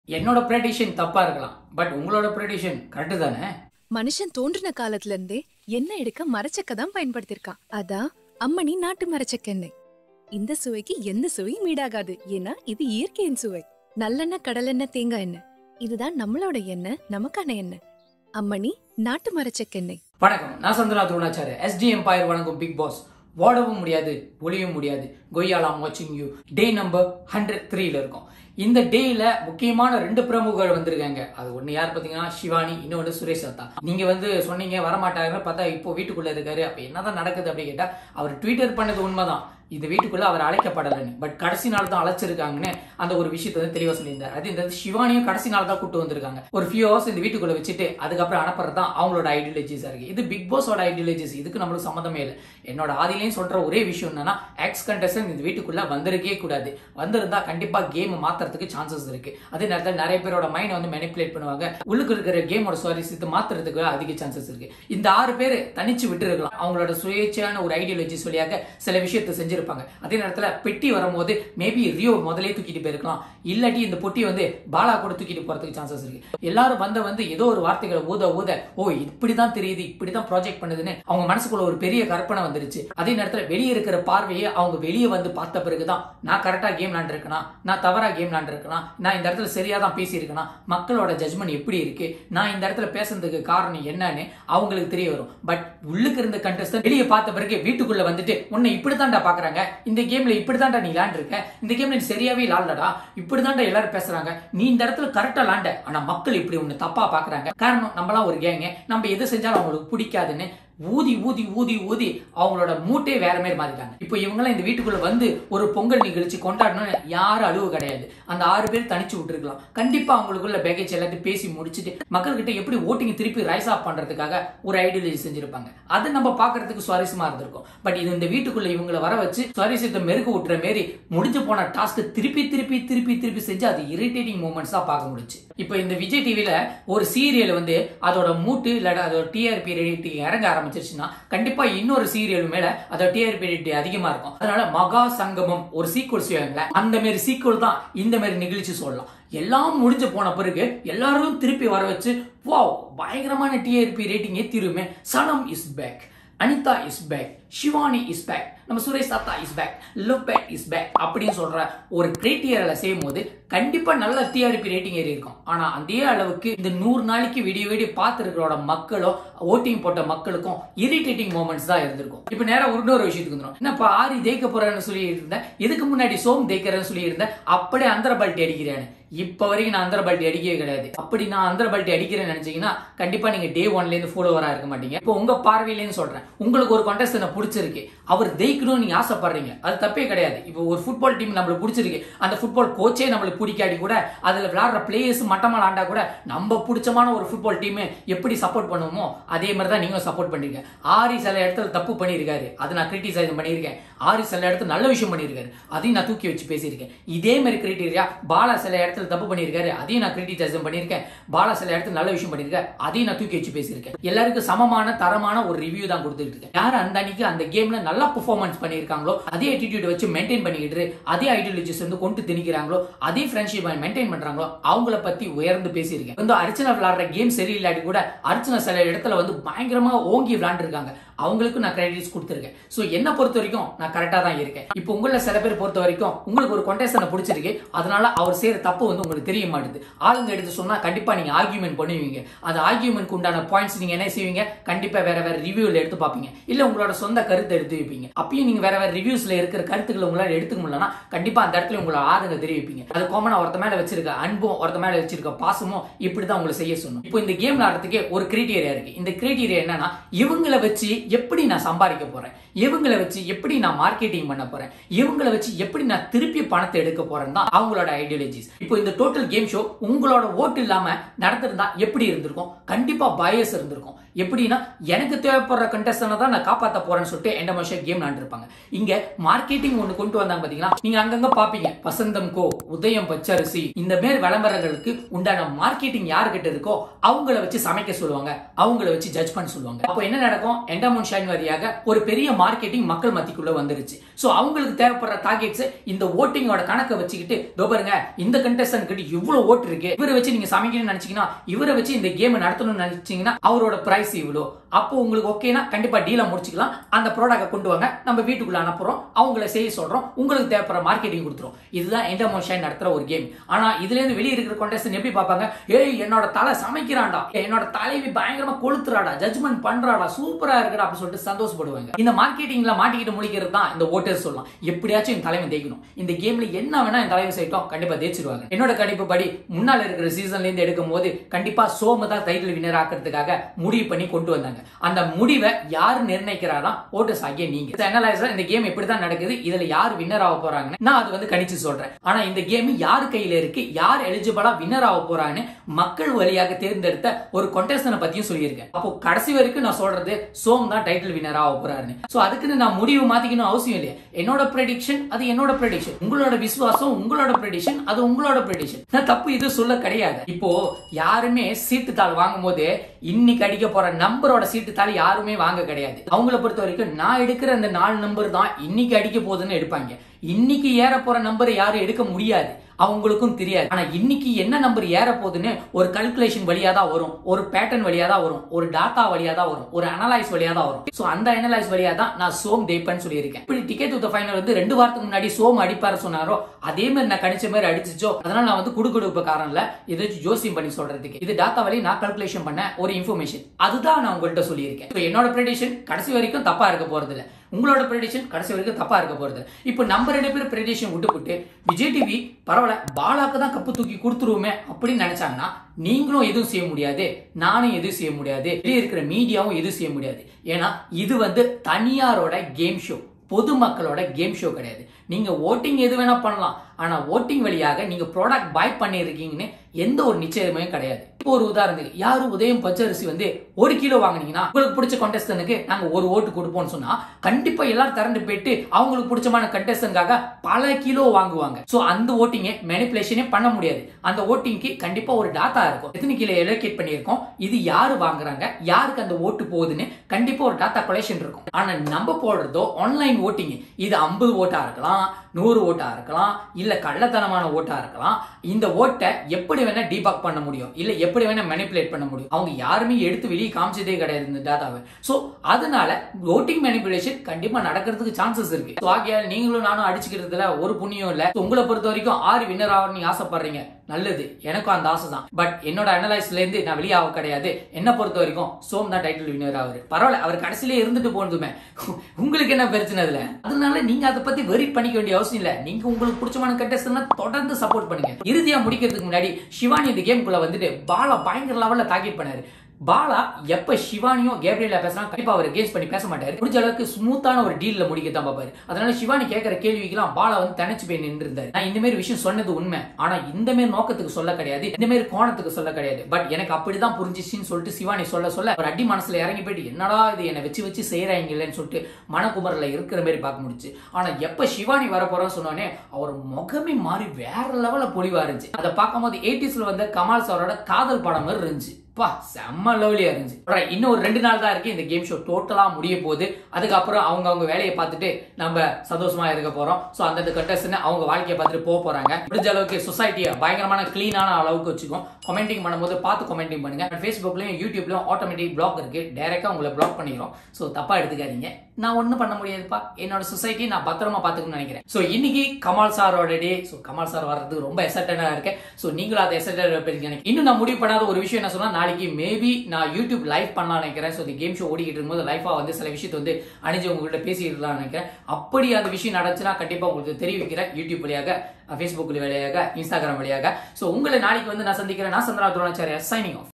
என்னோட ப்ரெடிஷன் தப்பா இருக்கலாம் பட் உங்களோட ப்ரெடிஷன் கரெக்டு தானே மனுஷன் தோன்றின காலத்துல இருந்தே எண்ணெய் எடுக்க மரச்சக்க தான் பயன்படுத்திருக்கான் அதான் அம்மணி நாட்டு மரச்செக்கெண்ணெய் இந்த சுவைக்கு எந்த சுவையும் ஈடாகாது ஏன்னா இது இயற்கையின் சுவை நல்லெண்ணெய் கடலெண்ணெய் தேங்காய் எண்ணெய் இதுதான் நம்மளோட எண்ணெய் நமக்கான எண்ணெய் அம்மணி நாட்டு மரச்செக்கெண்ணெய் வணக்கம் நான் சந்தனா துருணாச்சாரி எஸ்டி எம்பையர் வணங்கும் பிக் பாஸ் ஓடவும் முடியாது ஒளியும் முடியாது கொய்யாலாம் வாட்சிங் யூ டே நம்பர் ஹண்ட்ரட் த்ரீல இருக்கும் இந்த டேல முக்கியமான ரெண்டு பிரமுகர்கள் வந்திருக்காங்க அது ஒன்னு யார் பாத்தீங்கன்னா சிவானி இன்னொன்னு சுரேஷ் அத்தா நீங்க வந்து சொன்னீங்க வரமாட்டாருன்னு பார்த்தா இப்போ வீட்டுக்குள்ள இருக்காரு அப்ப என்னதான் நடக்குது அப்படி கேட்டா அவர் ட்வீட்டர் பண்ணது உண்மைதான் இந்த வீட்டுக்குள்ள அவர் அழைக்கப்படலைன்னு பட் கடைசி நாள் தான் அழைச்சிருக்காங்கன்னு அந்த ஒரு விஷயத்தை வந்து தெளிவா சொல்லியிருந்தார் அது இந்த சிவானியும் கடைசி நாள் தான் கூட்டு வந்திருக்காங்க ஒரு ஃபியூ ஹவர்ஸ் இந்த வீட்டுக்குள்ள வச்சுட்டு அதுக்கப்புறம் அனுப்புறது தான் அவங்களோட ஐடியாலஜிஸா இருக்கு இது பிக் பாஸோட ஐடியாலஜிஸ் இதுக்கு நம்மளுக்கு சம்மந்தமே இல்லை என்னோட ஆதிலையும் சொல்ற ஒரே விஷயம் என்னன்னா எக்ஸ் கண்டஸ்டன் இந்த வீட்டுக்குள்ள வந்திருக்கே கூடாது வந்திருந்தா கண்டிப்பா கேம் மாத்துறதுக்கு சான்சஸ் இருக்கு அதே நேரத்தில் நிறைய பேரோட மைண்ட் வந்து மெனிப்புலேட் பண்ணுவாங்க உள்ளுக்கு இருக்கிற கேமோட சுவாரஸ்யத்தை மாத்துறதுக்கு அதிக சான்சஸ் இருக்கு இந்த ஆறு பேர் தனிச்சு விட்டு இருக்கலாம் அவங்களோட சுயேட்சையான ஒரு ஐடியாலஜிஸ் வழியாக சில விஷயத்தை செஞ்சிருப்பாங்க அதே நேரத்தில் பெட்டி வரும்போது மேபி ரியோ முதலே தூக்கிட்டு போயிருக்கலாம் இல்லாட்டி இந்த பொட்டி வந்து பாலா கூட தூக்கிட்டு போறதுக்கு சான்சஸ் இருக்கு எல்லாரும் வந்த வந்து ஏதோ ஒரு வார்த்தைகளை ஊத ஊத ஓ இப்படிதான் தெரியுது இப்படிதான் ப்ராஜெக்ட் பண்ணுதுன்னு அவங்க மனசுக்குள்ள ஒரு பெரிய கற்பனை வந்துருச்சு அதே நேரத்தில் வெளியே இருக்கிற பார்வையை அவங்க வெளியே வந்து பார்த்த பிறகுதான் நான் கரெக்டா கேம் விளாண்டுருக்கனா நான் தவறா கேம் விளாண்டுருக்கனா நான் இந்த இடத்துல சரியா தான் பேசியிருக்கனா மக்களோட ஜட்மெண்ட் எப்படி இருக்கு நான் இந்த இடத்துல பேசுறதுக்கு காரணம் என்னன்னு அவங்களுக்கு தெரிய வரும் பட் உள்ளுக்கு இருந்த கண்டஸ்டன் வெளியே பார்த்த பிறகு வீட்டுக்குள்ள வந்துட்டு உன்னை இப்படித்தான்டா பாக்குறாங்க இந்த கேம்ல இப்படித்தான்டா நீ விளாண்டுருக்க இந்த கேம்ல நீ சரியாவே விளாடலடா இப்படிதான்டா எல்லாரும் பேசுறாங்க நீ இந்த இடத்துல கரெக்டா விளாண்ட ஆனா மக்கள் இப்படி ஒண்ணு தப்பா பாக்குறாங்க காரணம் நம்மளாம் ஒரு கேங்க நம்ம எது செஞ்சாலும் அவங்களுக்கு பிடிக்காதுன்னு ஊதி ஊதி ஊதி ஊதி அவங்களோட மூட்டே வேற மாதிரி மாத்திட்டாங்க இப்போ இவங்கெல்லாம் இந்த வீட்டுக்குள்ள வந்து ஒரு பொங்கல் நிகழ்ச்சி கொண்டாடணும்னு யாரும் அழுவு கிடையாது அந்த ஆறு பேர் தனிச்சு விட்டுருக்கலாம் கண்டிப்பா அவங்களுக்குள்ள பேக்கேஜ் எல்லாத்தையும் பேசி முடிச்சுட்டு மக்கள்கிட்ட எப்படி ஓட்டிங் திருப்பி ரைஸ் ஆஃப் பண்றதுக்காக ஒரு ஐடியாலஜி செஞ்சிருப்பாங்க அது நம்ம பாக்குறதுக்கு சுவாரஸ்யமா இருந்திருக்கும் பட் இது இந்த வீட்டுக்குள்ள இவங்களை வர வச்சு சுவாரஸ்யத்தை மெருகு விட்டுற மாரி முடிஞ்சு போன டாஸ்க் திருப்பி திருப்பி திருப்பி திருப்பி செஞ்சு அது இரிட்டேட்டிங் மூமெண்ட்ஸ் தான் பார்க்க முடிச்சு இப்போ இந்த விஜய் டிவில ஒரு சீரியல் வந்து அதோட மூட்டு இல்லாட்ட அதோட டிஆர்பி ரேட்டிங் இறங்க ஆரம்பிச்சிருச்சுன்னா கண்டிப்பா இன்னொரு சீரியல் மேல அதோட டிஆர்பி ரேட் அதிகமா இருக்கும் அதனால மகா சங்கமம் ஒரு சீக்குவல் செய்வாங்களே அந்த மாதிரி சீக்குவல் தான் இந்த மாதிரி நிகழ்ச்சி சொல்லலாம் எல்லாம் முடிஞ்சு போன பிறகு எல்லாரும் திருப்பி வர வச்சு வாவ் பயங்கரமான டிஆர்பி ரேட்டிங் ஏத்திருமே Sanam is back Anitha is back Shivani is back நம்ம சுரேஷ் தாத்தா is back look back is back அப்படின்னு சொல்ற ஒரு கிரைட்டீரியால செய்யும் போது கண்டிப்பா நல்ல டிஆர்பி ரேட்டிங் ஏறி இருக்கும் ஆனா அதே அளவுக்கு இந்த நூறு நாளைக்கு வீடியோ வீடியோ பார்த்துருக்கிறோட மக்களும் ஓட்டிங் போட்ட மக்களுக்கும் இரிட்டேட்டிங் மூமெண்ட்ஸ் தான் இருந்திருக்கும் இப்போ நேரம் ஒரு இன்னொரு விஷயத்துக்கு வந்துடும் என்னப்பா ஆரி தேய்க்க போறேன்னு சொல்லி இருந்தேன் இதுக்கு முன்னாடி சோம் தேய்க்கிறேன்னு சொல்லி இருந்தேன் அப்படியே அந்தர பல்ட்டி அடிக்கிறேன்னு இப்ப வரைக்கும் நான் அந்தர பல்ட்டி அடிக்கவே கிடையாது அப்படி நான் அந்தர பல்ட்டி அடிக்கிறேன்னு நினைச்சீங்கன்னா கண்டிப்பா நீங்க டே ஒன்ல இருந்து ஃபாலோவரா இருக்க மாட்டீங்க இப்போ உங்க பார்வையிலேன்னு சொல்றேன் உங்களுக்கு ஒரு கண்டஸ்டன்ட் பிடிச்சிருக்கு அவர் ஜெயிக்கணும்னு நீங்க ஆசைப்படுறீங்க அது தப்பே கிடையாது இப்போ ஒரு ஃபுட்பால் டீம் நம்மளுக்கு பிடிச்சிருக்கு அந்த ஃபுட்பால் கோச்சே நம்மளுக்கு பிடிக்காடி கூட அதுல விளையாடுற பிளேயர்ஸ் மட்டமா விளாண்டா கூட நம்ம பிடிச்சமான ஒரு ஃபுட்பால் டீம் எப்படி சப்போர்ட் பண்ணுவோமோ அதே மாதிரி தான் நீங்களும் சப்போர்ட் பண்ணிருக்கீங்க ஆரி சில இடத்துல தப்பு பண்ணியிருக்காரு அதை நான் கிரிட்டிசைஸ் பண்ணியிருக்கேன் ஆரி சில இடத்துல நல்ல விஷயம் பண்ணியிருக்காரு அதையும் நான் தூக்கி வச்சு பேசியிருக்கேன் இதே மாதிரி கிரைட்டீரியா பாலா சில இடத்துல தப்பு பண்ணியிருக்காரு அதையும் நான் கிரிட்டிசைஸ் பண்ணியிருக்கேன் பாலா சில இடத்துல நல்ல விஷயம் பண்ணியிருக்கேன் அதையும் நான் தூக்கி வச்சு பேசியிருக்கேன் எல்லாருக்கும் சமமான தரமான ஒரு ரிவ்யூ தான் கொடுத்துட்டு இருக்கேன் யார் அந்த அன்னைக்கு அந்த கேம்ல நல்லா பெர்ஃபார்மன்ஸ் பண்ணியிருக்காங்களோ அதே attitude வச்சு மெயின்டைன் பண்ணிக்கிட்டு அதே ஐடியாலஜிஸ் வந்து கொண்டு திணிக்கிறாங்களோ அதே ஃப்ரெண்ட்ஷிப் மெயின்டைன் பண்றாங்களோ அவங்கள பத்தி உயர்ந்து பேசியிருக்கேன் வந்து அர்ச்சனா விளையாடுற கேம் சரியில்லாட்டி கூட அர்ச்சனா சில இடத்துல வந்து பயங்கரமா ஓங்கி விளையாண்டுருக்காங்க அவங்களுக்கு நான் கிரெடிட்ஸ் கொடுத்துருக்கேன் ஸோ என்ன பொறுத்த வரைக்கும் நான் கரெக்டாக தான் இருக்கேன் இப்போ உங்கள சில பேர் பொறுத்த வரைக்கும் உங்களுக்கு ஒரு கொண்டேஷனை பிடிச்சிருக்கு அதனால அவர் செய்யற தப்பு வந்து உங்களுக்கு தெரிய மாட்டுது ஆளுங்க எடுத்து சொன்னா கண்டிப்பா நீங்க ஆர்கியூமெண்ட் பண்ணுவீங்க அந்த ஆர்கியூமெண்ட் உண்டான பாயிண்ட்ஸ் நீங்க என்ன செய்வீங்க கண்டிப்பா வேற வேற ரிவ்யூல எடுத்து பார்ப்பீங்க இல்ல உங்களோட சொந்த கருத்தை எடுத்து வைப்பீங்க அப்பயும் நீங்க வேற வேற ரிவ்யூஸ்ல இருக்கிற கருத்துக்களை உங்களால எடுத்துக்க முடியலன்னா கண்டிப்பா அந்த இடத்துல உங்களோட ஆதங்க தெரிவிப்பீங்க அது காமனா ஒருத்த மேல வச்சிருக்க அன்பும் ஒருத்த மேல வச்சிருக்க பாசமும் இப்படிதான் உங்களை செய்ய சொன்னோம் இப்போ இந்த கேம் விளையாடுறதுக்கே ஒரு கிரைட்டீரியா இருக்கு இந்த கிரைட்டீரியா என்னன்னா இவங்களை வச்சு எப்படி நான் சம்பாதிக்க போறேன் இவங்களை வச்சு எப்படி நான் மார்க்கெட்டிங் பண்ண போறேன் இவங்களை வச்சு எப்படி நான் திருப்பி பணத்தை எடுக்க போறேன் தான் அவங்களோட ஐடியாலஜிஸ் இப்போ இந்த டோட்டல் கேம் ஷோ உங்களோட ஓட்டு இல்லாம நடந்திருந்தா எப்படி இருந்திருக்கும் கண்டிப்பா பயஸ் இருந்திருக்கும் எப்படின்னா எனக்கு தேவைப்படுற கண்டஸ்டனை தான் நான் காப்பாத்த போறேன்னு சொல்லிட்டு எந்த மனுஷன் கேம் விளாண்டுருப்பாங்க இங்க மார்க்கெட்டிங் ஒன்று கொண்டு வந்தாங்க பாத்தீங்களா நீங்க அங்கங்க பாப்பீங்க வசந்தம் கோ உதயம் பச்சரிசி இந்த மாதிரி விளம்பரங்களுக்கு உண்டான மார்க்கெட்டிங் யாருக்கிட்ட இருக்கோ அவங்கள வச்சு சமைக்க சொல்லுவாங்க அவங்கள வச்சு ஜட்ஜ் பண்ண சொல்லுவாங்க அப்போ என்ன நடக்கும் எந்த எண்டமோன் ஷைன் வழியாக ஒரு பெரிய மார்க்கெட்டிங் மக்கள் மத்திக்குள்ள வந்துருச்சு சோ அவங்களுக்கு தேவைப்படுற டார்கெட்ஸ் இந்த ஓட்டிங்கோட கணக்கை வச்சுக்கிட்டு இதோ பாருங்க இந்த கண்டஸ்டன்ட் கிட்ட இவ்வளவு ஓட்டு இருக்கு இவரை வச்சு நீங்க சமைக்கணும்னு நினைச்சீங்கன்னா இவரை வச்சு இந்த கேம் நடத்தணும்னு நினைச்சீங்கன்னா அவரோட பிரைஸ் இவ்வளோ அப்போ உங்களுக்கு ஓகேனா கண்டிப்பா டீலை முடிச்சுக்கலாம் அந்த ப்ராடக்ட்டை கொண்டு வாங்க நம்ம வீட்டுக்குள்ள அனுப்புறோம் அவங்கள செய்ய சொல்றோம் உங்களுக்கு தேவைப்படுற மார்க்கெட்டிங் கொடுத்துரும் இதுதான் எண்டமோன் ஷைன் நடத்துற ஒரு கேம் ஆனா இதுல இருந்து வெளியே இருக்கிற contestant எப்படி பார்ப்பாங்க ஏய் என்னோட தலை சமைக்கிறான்டா ஏய், என்னோட தலைவி பயங்கரமா கொளுத்துறாடா ஜட்ஜ்மெண்ட் பண்றாடா சூப்பரா இருக்குடா அப்படின்னு சொல்லிட்டு சந்தோஷப்படுவாங்க இந்த மார்க்கெட்டிங்ல மாட்டிக்கிட்டு முடிக்கிறது தான் இந்த ஓட்டர்ஸ் சொல்லலாம் எப்படியாச்சும் என் தலைமை தேய்க்கணும் இந்த கேம்ல என்ன வேணா என் தலைமை செய்யட்டும் கண்டிப்பா தேய்ச்சிருவாங்க என்னோட கணிப்பு படி முன்னால இருக்கிற சீசன்ல இருந்து எடுக்கும் போது கண்டிப்பா சோமு தான் டைட்டில் வினர் ஆக்கிறதுக்காக முடிவு பண்ணி கொண்டு வந்தாங்க அந்த முடிவை யார் நிர்ணயிக்கிறாரா ஓட்டர்ஸ் ஆகிய நீங்க அனலைசர் இந்த கேம் இப்படி தான் நடக்குது இதுல யார் வின்னர் ஆக போறாங்கன்னு நான் அது வந்து கணிச்சு சொல்றேன் ஆனா இந்த கேம் யார் கையில இருக்கு யார் எலிஜிபிளா வின்னர் ஆக போறான்னு மக்கள் வழியாக தேர்ந்தெடுத்த ஒரு கொண்டேஸ்டனை பத்தியும் சொல்லியிருக்கேன் அப்போ கடைசி வரைக்கும் நான் சொல்றது சோம் தான் டைட்டில் வின்னர் ஆக போறாருன்னு சோ அதுக்குன்னு நான் முடிவு மாத்திக்கணும் அவசியம் இல்லையா என்னோட ப்ரெடிக்ஷன் அது என்னோட ப்ரெடிக்ஷன் உங்களோட விசுவாசம் உங்களோட ப்ரெடிக்ஷன் அது உங்களோட ப்ரெடிக்ஷன் நான் தப்பு இது சொல்ல கிடையாது இப்போ யாருமே சீட்டு தாள் வாங்கும் போது இன்னைக்கு அடிக்க போற நம்பரோட சீட்டு தாள் யாருமே வாங்க கிடையாது அவங்கள பொறுத்த வரைக்கும் நான் எடுக்கிற அந்த நாலு நம்பர் தான் இன்னைக்கு அடிக்க போகுதுன்னு எடுப்பாங்க இன்னைக்கு ஏற போற நம்பர் யாரும் எடுக்க முடியாது அவங்களுக்கும் தெரியாது ஆனா இன்னைக்கு என்ன நம்பர் ஏற போகுதுன்னு ஒரு கல்குலேஷன் வழியா தான் வரும் ஒரு பேட்டர்ன் வழியா தான் வரும் ஒரு டாட்டா வழியா தான் வரும் ஒரு அனலைஸ் வழியா தான் வரும் சோ அந்த அனலைஸ் வழியா தான் நான் சோம் தேய்ப்பேன்னு சொல்லியிருக்கேன் இப்படி டிக்கெட் வித் ஃபைனல் வந்து ரெண்டு வாரத்துக்கு முன்னாடி சோம் அடிப்பாரு சொன்னாரோ அதே மாதிரி நான் கணிச்ச மாதிரி அடிச்சிச்சோ அதனால நான் வந்து குடுகுடுப்பு காரணம் இல்ல ஏதாச்சும் ஜோசியம் பண்ணி சொல்றதுக்கு இது டாட்டா வழி நான் கல்குலேஷன் பண்ண ஒரு இன்ஃபர்மேஷன் அதுதான் நான் உங்கள்கிட்ட சொல்லியிருக்கேன் So, என்னோட ப்ரெடிஷன் கடைசி வரைக்கும் தப்பா இருக்க போறது இல்ல உங்களோட ப்ரெடிஷன் கடைசி வரைக்கும் தப்பா இருக்க போறது இப்போ நம்ம ரெண்டு பேரும் ப்ரெடிஷன் விட்டுப்புட்டு விஜய் டிவி பரவாயில்ல பாலாக்கு தான் கப்பு தூக்கி கொடுத்துருவோமே அப்படின்னு நினைச்சாங்கன்னா நீங்களும் எதுவும் செய்ய முடியாது நானும் எதுவும் செய்ய முடியாது வெளியே இருக்கிற மீடியாவும் எதுவும் செய்ய முடியாது ஏன்னா இது வந்து தனியாரோட கேம் ஷோ பொதுமக்களோட கேம் ஷோ கிடையாது நீங்க ஓட்டிங் எது வேணா பண்ணலாம் ஆனா ஓட்டிங் வழியாக நீங்க ப்ராடக்ட் பை பண்ணிருக்கீங்கன்னு எந்த ஒரு நிச்சயமே கிடையாது இப்போ ஒரு உதாரணத்துக்கு யாரு உதயம் பச்சரிசி வந்து ஒரு கிலோ வாங்குனீங்கன்னா உங்களுக்கு பிடிச்ச கண்டஸ்டனுக்கு நாங்க ஒரு ஓட்டு கொடுப்போம்னு சொன்னா கண்டிப்பா எல்லாரும் திரண்டு போயிட்டு அவங்களுக்கு பிடிச்சமான கண்டஸ்டனுக்காக பல கிலோ வாங்குவாங்க சோ அந்த ஓட்டிங்கை மேனிப்புலேஷனே பண்ண முடியாது அந்த ஓட்டிங்க்கு கண்டிப்பா ஒரு டாட்டா இருக்கும் எத்தனை கிலோ எலோகேட் பண்ணியிருக்கோம் இது யாரு வாங்குறாங்க யாருக்கு அந்த ஓட்டு போகுதுன்னு கண்டிப்பா ஒரு டாட்டா கொலெக்ஷன் இருக்கும் ஆனா நம்ம போடுறதோ ஆன்லைன் ஓட்டிங் இது ஐம்பது ஓட்டா இருக்கலாம் நூறு ஓட்டா இருக்கலாம் இல்ல கள்ளத்தனமான ஓட்டா இருக்கலாம் இந்த ஓட்டை எப்படி வேணா டீபாக் பண்ண முடியும் இல்ல எப்படி வேணா மேனிப்புலேட் பண்ண முடியும் அவங்க யாருமே எடுத்து வெளியே காமிச்சதே கிடையாது இந்த டேட்டாவை சோ அதனால ஓட்டிங் மேனிப்புலேஷன் கண்டிப்பா நடக்கிறதுக்கு சான்சஸ் இருக்கு So, ஆகையால் நீங்களும் நானும் அடிச்சுக்கிறதுல ஒரு புண்ணியம் இல்ல So, உங்களை பொறுத்த வரைக்கும் ஆறு வின்னர் ஆகணும்னு நீங்க ஆசைப்படுறீங்க நல்லது எனக்கும் அந்த ஆசை தான் பட் என்னோட அனலைஸ்ல இருந்து நான் வெளியாக கிடையாது என்ன பொறுத்த வரைக்கும் சோம் தான் டைட்டில் வின்னர் ஆகுது பரவாயில்ல அவர் கடைசியிலே இருந்துட்டு போனதுமே உங்களுக்கு என்ன பிரச்சனை அதுல அதனால நீங்க அதை பத்தி வெரி பண்ணிக்க வேண்டிய அவசியம் இல்ல நீங்க உங்களுக்கு பிடிச்சமான கண்டஸ்ட் தொடர்ந்து சப்போர்ட் பண்ணுங்க இறுதியா முடிக்கிறதுக்கு முன்னாடி சிவானி இந்த கேமுக்குள்ள வந்துட்டு பாலா பயங்கர லெவல்ல டார்கெட் பண்ணாரு பாலா எப்ப சிவானியும் கேப்ரியலா பேசினா கண்டிப்பா அவர் கேஸ் பண்ணி பேச மாட்டாரு முடிஞ்ச அளவுக்கு ஸ்மூத்தான ஒரு டீல்ல முடிக்க தான் பார்ப்பாரு அதனால சிவானி கேட்கிற கேள்விக்கெல்லாம் பாலா வந்து தனிச்சு போய் நின்று இருந்தாரு நான் இந்த மாதிரி விஷயம் சொன்னது உண்மை ஆனா இந்த மாதிரி நோக்கத்துக்கு சொல்ல கிடையாது இந்த மாதிரி கோணத்துக்கு சொல்ல கிடையாது பட் எனக்கு அப்படிதான் புரிஞ்சிச்சுன்னு சொல்லிட்டு சிவானி சொல்ல சொல்ல ஒரு அடி மனசுல இறங்கி போயிட்டு என்னடா இது என்னை வச்சு வச்சு செய்யறாங்கல்லன்னு சொல்லிட்டு மனக்குமரில் இருக்கிற மாதிரி பார்க்க முடிச்சு ஆனா எப்ப சிவானி வர போறோம்னு சொன்னோடனே அவர் முகமே மாறி வேற லெவல்ல பொலிவா இருந்துச்சு அதை பார்க்கும்போது எயிட்டிஸ்ல வந்த கமால் சாரோட காதல் படம் மாதிரி இருந்துச்சு பா செம்ம லவ்லியா இருந்துச்சு Alright, இன்னும் ஒரு ரெண்டு நாள் தான் இருக்கு இந்த கேம் ஷோ டோட்டலா முடிய போகுது அதுக்கப்புறம் அவங்க அவங்க வேலையை பார்த்துட்டு நம்ம சந்தோஷமா இருக்க போறோம் சோ அந்தந்த கண்டஸ்டன் அவங்க வாழ்க்கையை பார்த்துட்டு போக போறாங்க முடிஞ்ச அளவுக்கு சொசைட்டியை பயங்கரமான கிளீனான அளவுக்கு வச்சுக்கோம் கமெண்டிங் பண்ணும்போது பார்த்து கமெண்டிங் பண்ணுங்க ஃபேஸ்புக்லயும் யூடியூப்லயும் ஆட்டோமேட்டிக் பிளாக் இருக்கு டைரக்டா உங்களை பிளாக் பண்ணிக்கிறோம் சோ தப்பா எடுத்துக்காதீங்க நான் ஒண்ணும் பண்ண முடியாதுப்பா என்னோட சொசைட்டி நான் பத்திரமா பாத்துக்கணும்னு நினைக்கிறேன் சோ இன்னைக்கு கமால் சாரோட டே சோ கமால் சார் வர்றதுக்கு ரொம்ப எசட்டடா இருக்கு சோ நீங்களும் அதை எசட்டட் நினைக்கிறேன் இன்னும் நான் முடிவு பண்ணாத ஒரு விஷயம் என்ன சொன்னா நாளைக்கு மேபி நான் யூடியூப் லைவ் பண்ணலாம் நினைக்கிறேன் ஸோ இந்த கேம் ஷோ ஓடிக்கிட்டு இருக்கும்போது லைஃபா வந்து சில விஷயத்தை வந்து அணிஞ்சு உங்ககிட்ட பேசிக்கலாம் நினைக்கிறேன் அப்படி அந்த விஷயம் நடந்துச்சுன்னா கண்டிப்பா உங்களுக்கு தெரிவிக்கிறேன் யூடியூப் வழியாக ஃபேஸ்புக் வழியாக இன்ஸ்டாகிராம் வழியாக ஸோ உங்களை நாளைக்கு வந்து நான் சந்திக்கிறேன் நான் சந்திரா துரோணாச்சாரியா சைனிங் ஆஃப்